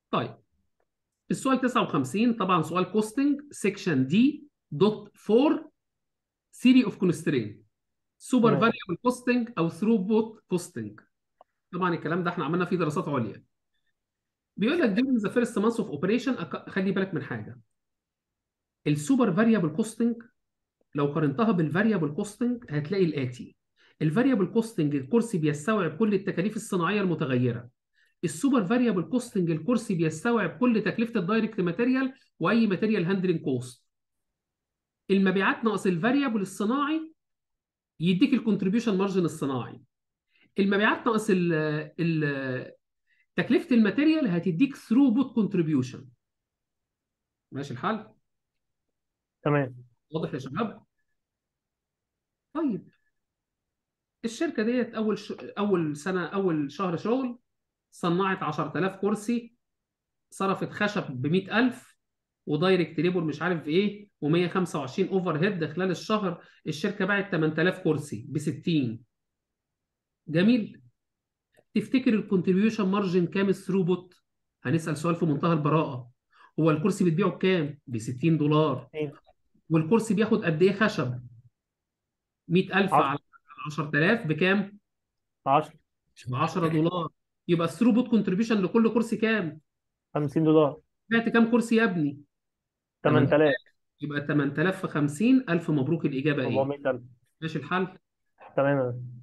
طيب السؤال 59 طبعا سؤال كوستنج سيكشن دي دوت 4 ثيري اوف كونسترين سوبر تمام فاريبل كوستنج او ثروبوت كوستنج طبعا الكلام ده احنا عملنا فيه دراسات عليا بيقول لك during the first month of operation أك- خلي بالك من حاجه السوبر فاريبل كوستنج لو قارنتها بالفاريبل كوستنج هتلاقي الاتي الفاريبل كوستنج الكرسي بيستوعب كل التكاليف الصناعيه المتغيره السوبر فاريبل كوستنج الكرسي بيستوعب كل تكلفه الدايركت ماتيريال واي ماتيريال هاندلنج كوست المبيعات ناقص الفاريبل الصناعي يديك الكونتريبيوشن مارجن الصناعي المبيعات ناقص ال ال تكلفه الماتيريال هتديك ثروبوت كونتريبيوشن ماشي الحال تمام واضح يا شباب طيب الشركه ديت اول ش... اول سنه اول شهر شغل صنعت 10000 كرسي صرفت خشب ب 100000 ودايركت ليبر مش عارف ايه و125 اوفر هيد خلال الشهر الشركه باعت 8000 كرسي ب 60 جميل تفتكر الكونتريبيوشن مارجن كام الثروبوت هنسال سؤال في منتهى البراءه هو الكرسي بتبيعه بكام ب 60 دولار اتنين والكرسي بياخد قد ايه خشب 100000 10 على 10000 بكام 10 ب 10 دولار يبقى الثروبوت كونتريبيوشن لكل كرسي كام 50 دولار بعت كام كرسي يا ابني 8000 8000 يبقى 8000 في 50 الف مبروك الاجابه ايه 400000 ماشي الحل تمام